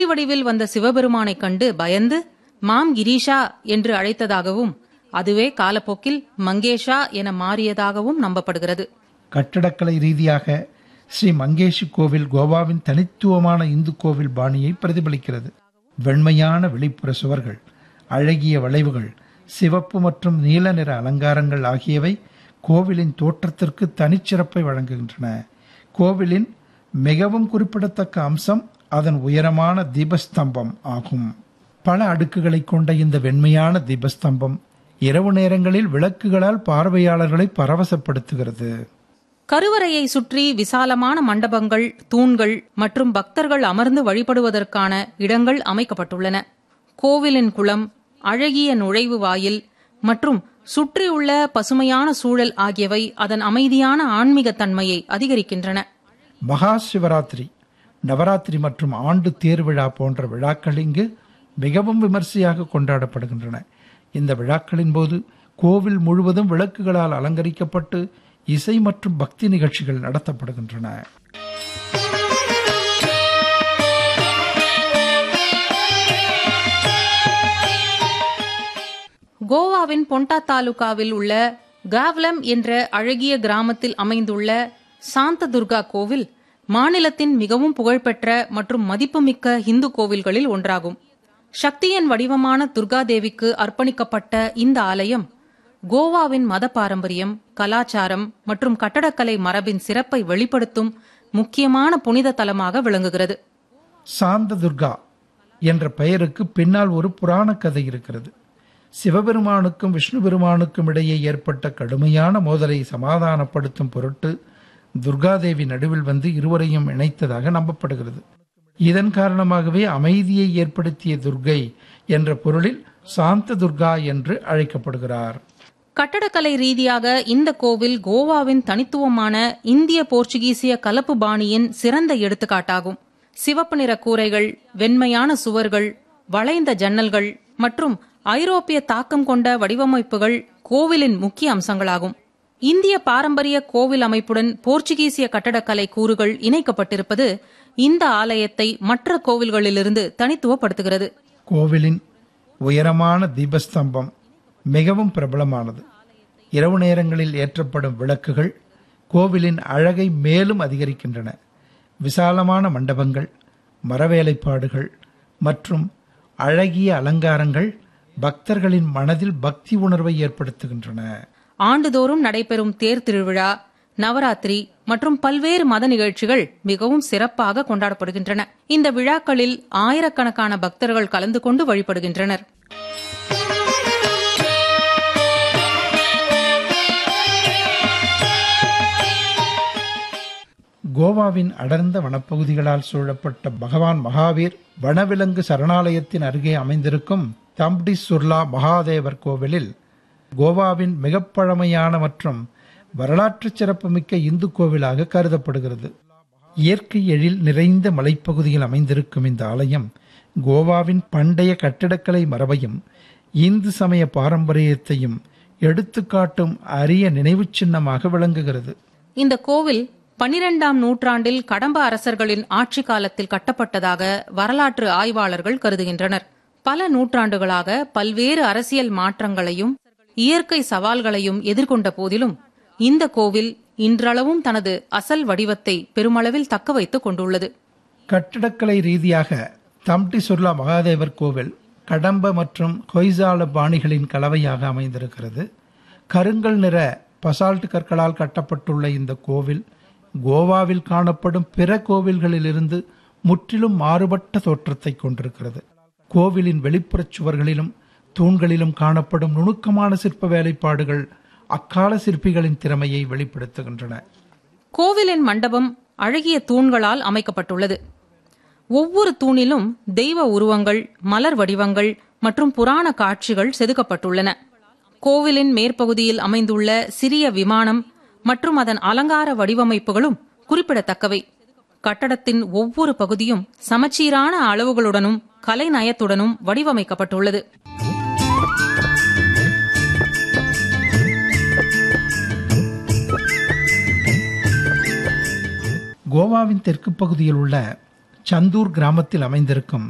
வடிவில் வந்த சிவபெருமானைக் கண்டு பயந்து மாம் கிரீஷா என்று அழைத்ததாகவும் அதுவே காலப்போக்கில் மங்கேஷா என மாறியதாகவும் நம்பப்படுகிறது கட்டடக்கலை ரீதியாக ஸ்ரீ மங்கேஷி கோவில் கோவாவின் தனித்துவமான இந்து கோவில் பாணியை பிரதிபலிக்கிறது வெண்மையான வெளிப்புற சுவர்கள் அழகிய வளைவுகள் சிவப்பு மற்றும் நீல நிற அலங்காரங்கள் ஆகியவை கோவிலின் தோற்றத்திற்கு தனிச்சிறப்பை வழங்குகின்றன கோவிலின் மிகவும் குறிப்பிடத்தக்க அம்சம் அதன் உயரமான தீபஸ்தம்பம் ஆகும் பல அடுக்குகளை கொண்ட இந்த வெண்மையான தீபஸ்தம்பம் இரவு நேரங்களில் விளக்குகளால் பார்வையாளர்களை பரவசப்படுத்துகிறது கருவறையை சுற்றி விசாலமான மண்டபங்கள் தூண்கள் மற்றும் பக்தர்கள் அமர்ந்து வழிபடுவதற்கான இடங்கள் அமைக்கப்பட்டுள்ளன கோவிலின் குளம் அழகிய நுழைவு வாயில் மற்றும் சுற்றியுள்ள பசுமையான சூழல் ஆகியவை அதன் அமைதியான ஆன்மீக தன்மையை அதிகரிக்கின்றன மகா சிவராத்திரி நவராத்திரி மற்றும் ஆண்டு தேர் விழா போன்ற விழாக்கள் இங்கு மிகவும் விமர்சையாக கொண்டாடப்படுகின்றன இந்த விழாக்களின் போது கோவில் முழுவதும் விளக்குகளால் அலங்கரிக்கப்பட்டு இசை மற்றும் பக்தி நிகழ்ச்சிகள் நடத்தப்படுகின்றன கோவாவின் பொண்டா தாலுகாவில் உள்ள காவ்லம் என்ற அழகிய கிராமத்தில் அமைந்துள்ள சாந்த துர்கா கோவில் மாநிலத்தின் மிகவும் புகழ்பெற்ற மற்றும் மதிப்புமிக்க இந்து கோவில்களில் ஒன்றாகும் சக்தியின் வடிவமான துர்காதேவிக்கு அர்ப்பணிக்கப்பட்ட இந்த ஆலயம் கோவாவின் மத பாரம்பரியம் கலாச்சாரம் மற்றும் கட்டடக்கலை மரபின் சிறப்பை வெளிப்படுத்தும் முக்கியமான புனித தலமாக விளங்குகிறது சாந்த துர்கா என்ற பெயருக்கு பின்னால் ஒரு புராண கதை இருக்கிறது சிவபெருமானுக்கும் விஷ்ணு பெருமானுக்கும் இடையே ஏற்பட்ட கடுமையான மோதலை சமாதானப்படுத்தும் பொருட்டு துர்காதேவி நடுவில் வந்து இருவரையும் இணைத்ததாக நம்பப்படுகிறது இதன் காரணமாகவே அமைதியை ஏற்படுத்திய துர்கை என்ற பொருளில் சாந்த துர்கா என்று அழைக்கப்படுகிறார் கட்டடக்கலை ரீதியாக இந்த கோவில் கோவாவின் தனித்துவமான இந்திய போர்ச்சுகீசிய கலப்பு பாணியின் சிறந்த எடுத்துக்காட்டாகும் சிவப்பு நிற கூரைகள் வெண்மையான சுவர்கள் வளைந்த ஜன்னல்கள் மற்றும் ஐரோப்பிய தாக்கம் கொண்ட வடிவமைப்புகள் கோவிலின் முக்கிய அம்சங்களாகும் இந்திய பாரம்பரிய கோவில் அமைப்புடன் போர்ச்சுகீசிய கட்டடக்கலை கூறுகள் இணைக்கப்பட்டிருப்பது இந்த ஆலயத்தை மற்ற கோவில்களிலிருந்து தனித்துவப்படுத்துகிறது கோவிலின் உயரமான தீபஸ்தம்பம் மிகவும் பிரபலமானது இரவு நேரங்களில் ஏற்றப்படும் விளக்குகள் கோவிலின் அழகை மேலும் அதிகரிக்கின்றன விசாலமான மண்டபங்கள் மரவேலைப்பாடுகள் மற்றும் அழகிய அலங்காரங்கள் பக்தர்களின் மனதில் பக்தி உணர்வை ஏற்படுத்துகின்றன ஆண்டுதோறும் நடைபெறும் தேர் திருவிழா நவராத்திரி மற்றும் பல்வேறு மத நிகழ்ச்சிகள் மிகவும் சிறப்பாக கொண்டாடப்படுகின்றன இந்த விழாக்களில் ஆயிரக்கணக்கான பக்தர்கள் கலந்து கொண்டு வழிபடுகின்றனர் கோவாவின் அடர்ந்த வனப்பகுதிகளால் சூழப்பட்ட பகவான் மகாவீர் வனவிலங்கு சரணாலயத்தின் அருகே அமைந்திருக்கும் தம்டி சுர்லா மகாதேவர் கோவிலில் கோவாவின் மிகப் பழமையான மற்றும் வரலாற்று சிறப்புமிக்க இந்து கோவிலாக கருதப்படுகிறது இயற்கை எழில் நிறைந்த மலைப்பகுதியில் அமைந்திருக்கும் இந்த ஆலயம் கோவாவின் பண்டைய கட்டிடக்கலை மரபையும் இந்து சமய பாரம்பரியத்தையும் எடுத்துக்காட்டும் அரிய நினைவுச் சின்னமாக விளங்குகிறது இந்த கோவில் பனிரெண்டாம் நூற்றாண்டில் கடம்ப அரசர்களின் ஆட்சி காலத்தில் கட்டப்பட்டதாக வரலாற்று ஆய்வாளர்கள் கருதுகின்றனர் பல நூற்றாண்டுகளாக பல்வேறு அரசியல் மாற்றங்களையும் இயற்கை சவால்களையும் எதிர்கொண்ட போதிலும் இந்த கோவில் இன்றளவும் தனது அசல் வடிவத்தை பெருமளவில் தக்க வைத்துக் கொண்டுள்ளது கட்டிடக்கலை ரீதியாக தம்டி சுர்லா மகாதேவர் கோவில் கடம்ப மற்றும் கொய்சால பாணிகளின் கலவையாக அமைந்திருக்கிறது கருங்கல் நிற பசால்ட் கற்களால் கட்டப்பட்டுள்ள இந்த கோவில் கோவாவில் காணப்படும் பிற கோவில்களிலிருந்து முற்றிலும் மாறுபட்ட தோற்றத்தை கொண்டிருக்கிறது கோவிலின் வெளிப்புறச் சுவர்களிலும் தூண்களிலும் காணப்படும் நுணுக்கமான சிற்ப வேலைப்பாடுகள் அக்கால சிற்பிகளின் திறமையை வெளிப்படுத்துகின்றன கோவிலின் மண்டபம் அழகிய தூண்களால் அமைக்கப்பட்டுள்ளது ஒவ்வொரு தூணிலும் தெய்வ உருவங்கள் மலர் வடிவங்கள் மற்றும் புராண காட்சிகள் செதுக்கப்பட்டுள்ளன கோவிலின் மேற்பகுதியில் அமைந்துள்ள சிறிய விமானம் மற்றும் அதன் அலங்கார வடிவமைப்புகளும் குறிப்பிடத்தக்கவை கட்டடத்தின் ஒவ்வொரு பகுதியும் சமச்சீரான அளவுகளுடனும் கலைநயத்துடனும் வடிவமைக்கப்பட்டுள்ளது கோவாவின் தெற்கு பகுதியில் உள்ள சந்தூர் கிராமத்தில் அமைந்திருக்கும்